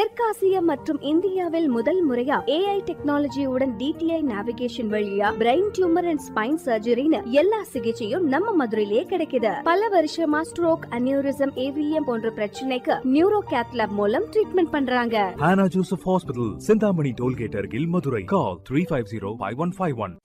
தெற்காசியா மற்றும் இந்தியாவில் முதல் முறையா ஏஐ டெக்னாலஜியுடன் டிடிஐ நேவிகேஷன் வழியா பிரெயின் டியூமர் அண்ட் ஸ்பைன் சர்ஜரின்னு எல்லா சிகிச்சையும் நம்ம மதுரையிலேயே கிடைக்குது பல வருஷமா ஸ்ட்ரோக் அனியூரிசம் ஏவிஎம் போன்ற பிரச்சனைக்கு நியூரோ கேத்லாப் மூலம் ட்ரீட்மெண்ட் பண்றாங்க Hannah Joseph Hospital, Sindhamani Tollgate, Argil, Madurai. Call 350 5151.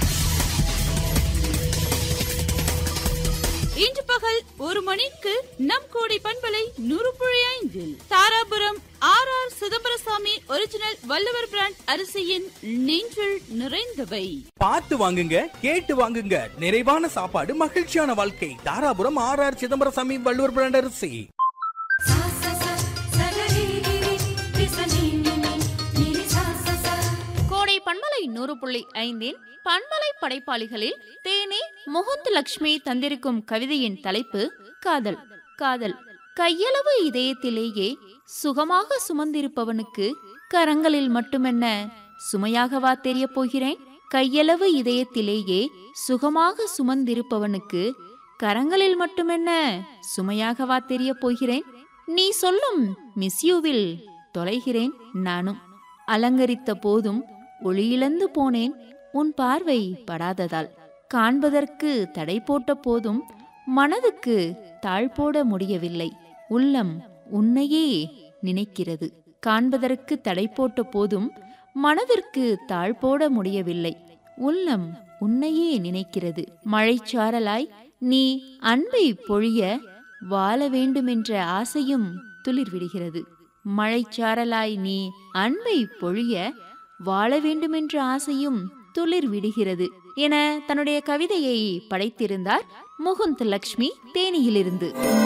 இன்று பகல் ஒரு மணிக்கு நம் கோடி பண்பலை நூறு புள்ளி ஐந்தில் Dharapuram R R Chidambarasamy original Valluvar brand அரிசியின் நெஞ்சில் நிறைந்தவை பார்த்து வாங்குங்க கேட்டு வாங்குங்க நிறைவான சாப்பாடு மகிழ்ச்சியான வாழ்க்கை Dharapuram R R Chidambarasamy Valluvar brand அரிசி सा सा सा सगरिगिरि विसनिनिनि निरि सा सा सा கோடை பண்பலை நூறு புள்ளி ஐந்தின் பண்பலை படைப்பாளிகளில் தேனி முகுந்த் லட்சுமி தந்திருக்கும் கவிதையின் தலைப்பு காதல் காதல் கையளவு இதயத்திலேயே சுகமாக சுமந்திருப்பவனுக்கு கரங்களில் மட்டுமென்ன சுமையாகவா தெரியப் போகிறேன் கையளவு இதயத்திலேயே சுகமாக சுமந்திருப்பவனுக்கு கரங்களில் மட்டுமென்ன சுமையாகவா தெரியப் போகிறேன் நீ சொல்லும் மிஸ்யூவில் தொலைகிறேன் நானும் அலங்கரித்த போதும் ஒளியிழந்து போனேன் உன் பார்வை படாததால் காண்பதற்கு தடை போட்ட போதும் மனதுக்கு தாழ் போட முடியவில்லை உள்ளம் உன்னையே நினைக்கிறது காண்பதற்கு தடை போட்ட போதும் மனதிற்கு தாழ் போட முடியவில்லை உள்ளம் உன்னையே நினைக்கிறது மழைச்சாரலாய் நீ அன்பை பொழிய வாழ வேண்டுமென்ற ஆசையும் துளிர்விடுகிறது மழைச்சாரலாய் நீ அன்பை பொழிய வாழ வேண்டுமென்ற ஆசையும் துளிர் விடுகிறது என தன்னுடைய கவிதையை படைத்திருந்தார் முகுந்த் லக்ஷ்மி தேனியிலிருந்து